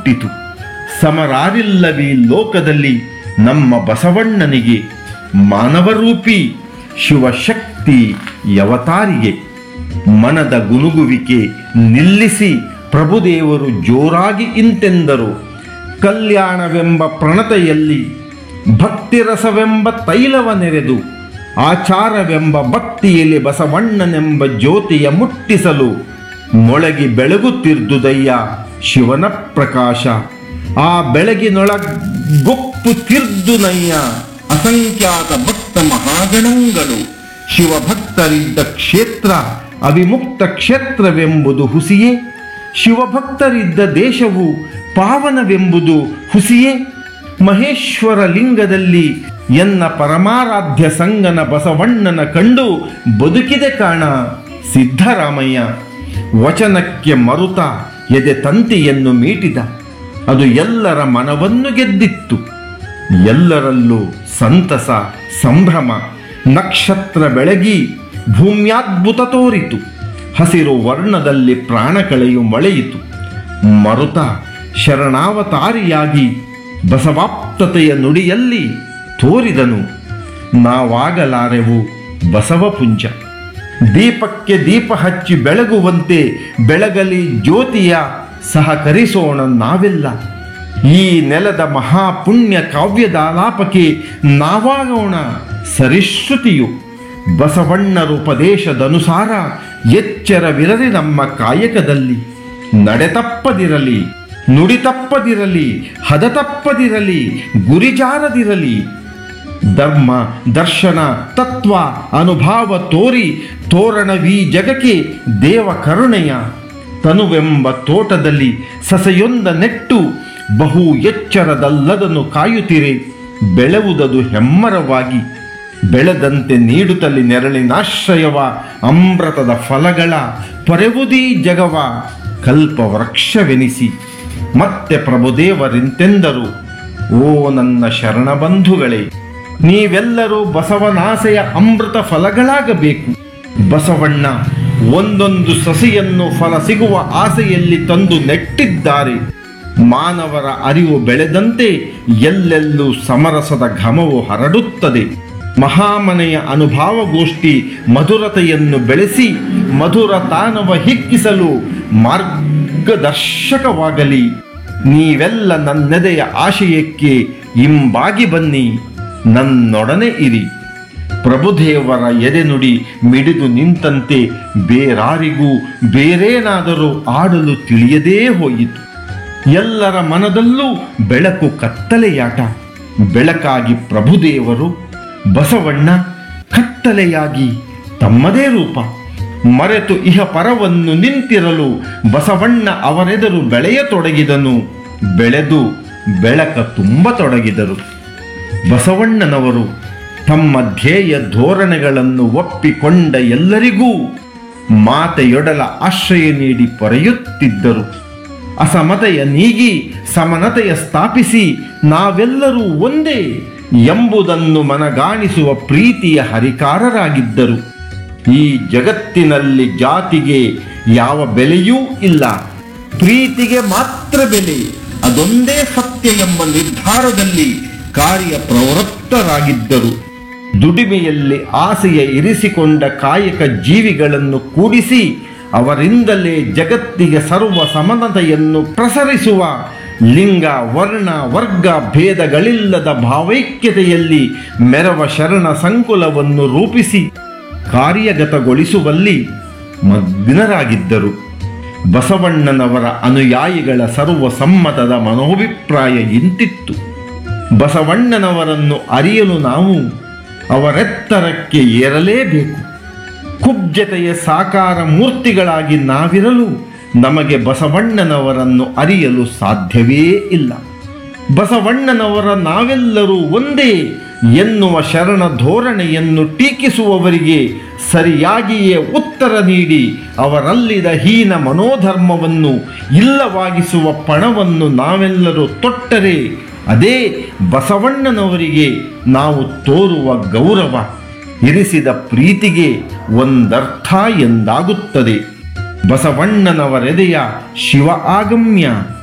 ಹುಟ್ಟಿತು ಸಮರಾರಿಲ್ಲವೀ ಲೋಕದಲ್ಲಿ ನಮ್ಮ ಬಸವಣ್ಣನಿಗೆ ಮಾನವರೂಪಿ ಶಿವಶಕ್ತಿ ಯವತಾರಿಗೆ ಮನದ ಗುನುಗುವಿಕೆ ನಿಲ್ಲಿಸಿ ಪ್ರಭುದೇವರು ಜೋರಾಗಿ ಇಂತೆಂದರು ಕಲ್ಯಾಣವೆಂಬ ಪ್ರಣತೆಯಲ್ಲಿ ಭಕ್ತಿರಸವೆಂಬ ತೈಲವ ನೆರೆದು ಆಚಾರವೆಂಬ ಭಕ್ತಿಯಲ್ಲಿ ಬಸವಣ್ಣನೆಂಬ ಜ್ಯೋತಿಯ ಮುಟ್ಟಿಸಲು ಮೊಳಗಿ ಬೆಳಗುತ್ತಿರ್ದುದಯ್ಯ ಶಿವನ ಪ್ರಕಾಶ ಆ ಬೆಳಗಿನೊಳಗೊಪ್ಪು ತಿರ್ದುನಯ್ಯ ಅಸಂಖ್ಯಾತ ಭಕ್ತ ಮಹಾಗಣಗಳು ಶಿವಭಕ್ತರಿದ್ದ ಕ್ಷೇತ್ರ ಅವಿಮುಕ್ತ ಕ್ಷೇತ್ರವೆಂಬುದು ಹುಸಿಯೇ ಶಿವಭಕ್ತರಿದ್ದ ದೇಶವು ಪಾವನವೆಂಬುದು ಹುಸಿಯೇ ಮಹೇಶ್ವರ ಲಿಂಗದಲ್ಲಿ ಎನ್ನ ಪರಮಾರಾಧ್ಯ ಸಂಗನ ಬಸವಣ್ಣನ ಕಂಡು ಬದುಕಿದೆ ಕಾಣ ಸಿದ್ಧರಾಮಯ್ಯ ವಚನಕ್ಕೆ ಮರುತ ಎದೆ ತಂತಿಯನ್ನು ಮೀಟಿದ ಅದು ಎಲ್ಲರ ಮನವನ್ನು ಗೆದ್ದಿತ್ತು ಎಲ್ಲರಲ್ಲೂ ಸಂತಸ ಸಂಭ್ರಮ ನಕ್ಷತ್ರ ಬೆಳಗಿ ಭೂಮ್ಯಾದ್ಭುತ ತೋರಿತು ಹಸಿರು ವರ್ಣದಲ್ಲಿ ಪ್ರಾಣ ಕಳೆಯು ಮೊಳೆಯಿತು ಮರುತ ಶರಣಾವತಾರಿಯಾಗಿ ಬಸವಾಪ್ತತೆಯ ನುಡಿಯಲ್ಲಿ ತೋರಿದನು ನಾವಾಗಲಾರೆವು ಬಸವಪುಂಜ ದೀಪಕ್ಕೆ ದೀಪ ಹಚ್ಚಿ ಬೆಳಗುವಂತೆ ಬೆಳಗಲಿ ಜ್ಯೋತಿಯ ಸಹಕರಿಸೋಣ ನಾವೆಲ್ಲ ಈ ನೆಲದ ಮಹಾಪುಣ್ಯ ಕಾವ್ಯದಾಲಾಪಕ್ಕೆ ನಾವಾಗೋಣ ಸರಿಶ್ರುತಿಯು ಬಸವಣ್ಣರ ಉಪದೇಶದನುಸಾರ ಎಚ್ಚರವಿರಲಿ ನಮ್ಮ ಕಾಯಕದಲ್ಲಿ ನಡೆತಪ್ಪದಿರಲಿ ನುಡಿತಪ್ಪದಿರಲಿ ಹದತಪ್ಪದಿರಲಿ ಗುರಿಜಾರದಿರಲಿ ಧರ್ಮ ದರ್ಶನ ತತ್ವ ಅನುಭಾವ ತೋರಿ ತೋರಣವೀ ಜಗಕ್ಕೆ ದೇವ ಕರುಣೆಯ ತನುವೆಂಬ ತೋಟದಲ್ಲಿ ಸಸೆಯೊಂದ ನೆಟ್ಟು ಬಹು ಎಚ್ಚರದಲ್ಲದನ್ನು ಕಾಯುತ್ತಿರೆ ಬೆಳೆವುದದು ಹೆಮ್ಮರವಾಗಿ ಬೆಳೆದಂತೆ ನೀಡುತ್ತಲಿ ನೆರಳಿನಾಶ್ರಯವ ಅಮೃತದ ಫಲಗಳ ಪೊರೆವುದೀ ಜಗವ ಕಲ್ಪವೃಕ್ಷವೆನಿಸಿ ಮತ್ತೆ ಪ್ರಭುದೇವರಿಂತೆಂದರು ಓ ನನ್ನ ಶರಣಬಂಧುಗಳೇ ನೀವೆಲ್ಲರೂ ಬಸವನಾಸೆಯ ಅಮೃತ ಫಲಗಳಾಗಬೇಕು ಬಸವಣ್ಣ ಒಂದೊಂದು ಸಸಿಯನ್ನು ಫಲ ಸಿಗುವ ಆಸೆಯಲ್ಲಿ ತಂದು ನೆಟ್ಟಿದ್ದಾರೆ ಮಾನವರ ಅರಿವು ಬೆಳೆದಂತೆ ಎಲ್ಲೆಲ್ಲೂ ಸಮರಸದ ಘಮವು ಹರಡುತ್ತದೆ ಮಹಾಮನೆಯ ಅನುಭಾವಗೋಷ್ಠಿ ಮಧುರತೆಯನ್ನು ಬೆಳೆಸಿ ಮಧುರ ತಾನವ ಹಿಕ್ಕಿಸಲು ಮಾರ್ಗದರ್ಶಕವಾಗಲಿ ನೀವೆಲ್ಲ ನನ್ನೆದೆಯ ಆಶಯಕ್ಕೆ ಇಂಬಾಗಿ ಬನ್ನಿ ನನ್ನೊಡನೆ ಇರಿ ಪ್ರಭುದೇವರ ಎದೆನುಡಿ ಮಿಡಿದು ನಿಂತಂತೆ ಬೇರಾರಿಗೂ ಬೇರೇನಾದರೂ ಆಡಲು ತಿಳಿಯದೇ ಹೋಯಿತು ಎಲ್ಲರ ಮನದಲ್ಲೂ ಬೆಳಕು ಕತ್ತಲೆಯಾಟ ಬೆಳಕಾಗಿ ಪ್ರಭುದೇವರು ಬಸವಣ್ಣ ಕತ್ತಲೆಯಾಗಿ ತಮ್ಮದೇ ರೂಪ ಮರೆತು ಇಹ ಪರವನ್ನು ನಿಂತಿರಲು ಬಸವಣ್ಣ ಅವರೆದುರು ಬೆಳೆಯತೊಡಗಿದನು ಬೆಳೆದು ಬೆಳಕ ತುಂಬತೊಡಗಿದರು ಬಸವಣ್ಣನವರು ತಮ್ಮ ಧ್ಯೇಯ ಧೋರಣೆಗಳನ್ನು ಒಪ್ಪಿಕೊಂಡ ಎಲ್ಲರಿಗೂ ಮಾತೆಯೊಡಲ ಆಶ್ರಯ ನೀಡಿ ಪೊರೆಯುತ್ತಿದ್ದರು ಅಸಮತೆಯ ನೀಗಿ ಸಮನತೆಯ ಸ್ಥಾಪಿಸಿ ನಾವೆಲ್ಲರೂ ಒಂದೇ ಎಂಬುದನ್ನು ಮನಗಾಣಿಸುವ ಪ್ರೀತಿಯ ಹರಿಕಾರರಾಗಿದ್ದರು ಈ ಜಗತ್ತಿನಲ್ಲಿ ಜಾತಿಗೆ ಯಾವ ಬೆಲೆಯೂ ಇಲ್ಲ ಪ್ರೀತಿಗೆ ಮಾತ್ರ ಬೆಲೆ ಅದೊಂದೇ ಸತ್ಯ ಎಂಬ ನಿರ್ಧಾರದಲ್ಲಿ ಕಾರ್ಯ ಪ್ರವೃತ್ತರಾಗಿದ್ದರು ದುಡಿಮೆಯಲ್ಲಿ ಆಸೆಯ ಇರಿಸಿಕೊಂಡ ಕಾಯಕ ಜೀವಿಗಳನ್ನು ಕೂಡಿಸಿ ಅವರಿಂದಲೇ ಜಗತ್ತಿಗೆ ಸರ್ವ ಸಮನತೆಯನ್ನು ಪ್ರಸರಿಸುವ ಲಿಂಗ ವರ್ಣ ವರ್ಗ ಭೇದಗಳಿಲ್ಲದ ಭಾವೈಕ್ಯತೆಯಲ್ಲಿ ಮೆರವ ಶರಣ ಸಂಕುಲವನ್ನು ರೂಪಿಸಿ ಕಾರ್ಯಗತಗೊಳಿಸುವಲ್ಲಿ ಮಗ್ನರಾಗಿದ್ದರು ಬಸವಣ್ಣನವರ ಅನುಯಾಯಿಗಳ ಸರ್ವಸಮ್ಮತದ ಮನೋಭಿಪ್ರಾಯ ಇಂತಿತ್ತು ಬಸವಣ್ಣನವರನ್ನು ಅರಿಯಲು ನಾವು ಅವರೆತ್ತರಕ್ಕೆ ಏರಲೇಬೇಕು ಕುಬ್ಜತೆಯ ಸಾಕಾರ ಮೂರ್ತಿಗಳಾಗಿ ನಾವಿರಲು ನಮಗೆ ಬಸವಣ್ಣನವರನ್ನು ಅರಿಯಲು ಸಾಧ್ಯವೇ ಇಲ್ಲ ಬಸವಣ್ಣನವರ ನಾವೆಲ್ಲರೂ ಒಂದೇ ಎನ್ನುವ ಶರಣ ಧೋರಣೆಯನ್ನು ಟೀಕಿಸುವವರಿಗೆ ಸರಿಯಾಗಿಯೇ ಉತ್ತರ ನೀಡಿ ಅವರಲ್ಲಿದ ಹೀನ ಮನೋಧರ್ಮವನ್ನು ಇಲ್ಲವಾಗಿಸುವ ಪಣವನ್ನು ನಾವೆಲ್ಲರೂ ತೊಟ್ಟರೆ ಅದೇ ಬಸವಣ್ಣನವರಿಗೆ ನಾವು ತೋರುವ ಗೌರವ ಇರಿಸಿದ ಪ್ರೀತಿಗೆ ಒಂದರ್ಥ ಎಂದಾಗುತ್ತದೆ ಬಸವಣ್ಣನವರೆದೆಯ ಶಿವ ಆಗಮ್ಯ